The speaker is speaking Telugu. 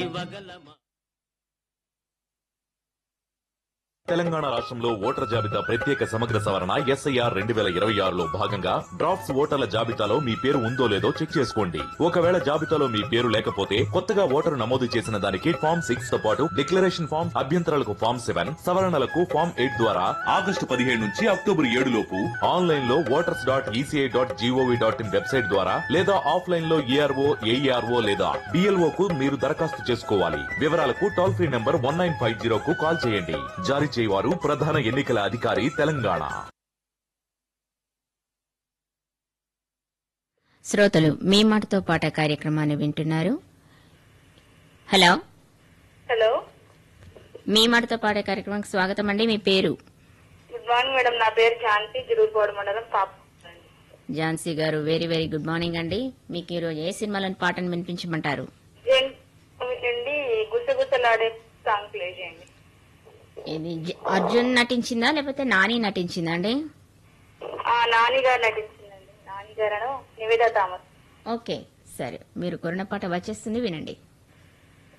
తెలంగాణ రాష్ట్రంలో ఓటర్ జాబితా ప్రత్యేక సమగ్ర సవరణ ఎస్ఐఆర్ రెండు వేల ఇరవై ఆరులో భాగంగా డ్రాఫ్ట్స్ ఓటర్ల జాబితాలో మీ పేరు ఉందో లేదో చెక్ చేసుకోండి ఒకవేళ జాబితాలో మీ పేరు లేకపోతే కొత్తగా ఓటరు నమోదు చేసిన దానికి ఫామ్ సిక్స్ తో పాటు డిక్లరేషన్ ఫామ్ అభ్యంతరాలకు ఫామ్ సెవెన్ సవరణలకు ఫామ్ ఎయిట్ ద్వారా ఆగస్టు పదిహేడు నుంచి అక్టోబర్ ఏడు లోపు ఆన్లైన్ లో voters dot ECI dot gov dot in website ద్వారా లేదా ఆఫ్లైన్ లో ఏఆర్ఓ ఏఈఆర్ఓ లేదా డిఎల్ఓ కు మీరు దరఖాస్తు చేసుకోవాలి వివరాలకు toll free number one nine five zero కు కాల్ చేయండి జారీ చేయవారు ప్రధాన ఎన్నికల అధికారి తెలంగాణ శ్రోతలు మీ మాటతో పాట కార్యక్రమాన్ని వింటున్నారు హలో హలో మీ మాటతో పాడే కార్యక్రమానికి స్వాగతం అండి మీ పేరు గుడ్ మార్నింగ్ మేడం నా పేరు ఝాన్సీ జురుగుపోవడం మండలం పాప ఝాన్సీ గారు వెరీ వెరీ గుడ్ మార్నింగ్ అండి మీకు ఈరోజు ఏ సినిమాలోని పాటను వినిపించమంటారు జైన్ నుండి గుసగుసలాడే సాంగ్ ప్లే చేయండి ఇది జ- అర్జున్ నటించిందా లేకపోతే నాని నటించిందా అండి ఆ నాని గారు నటించిందండి నాని గారు నివేదా థామస్ ఓకే సరే మీరు కొరిన పాట వచ్చేస్తుంది వినండి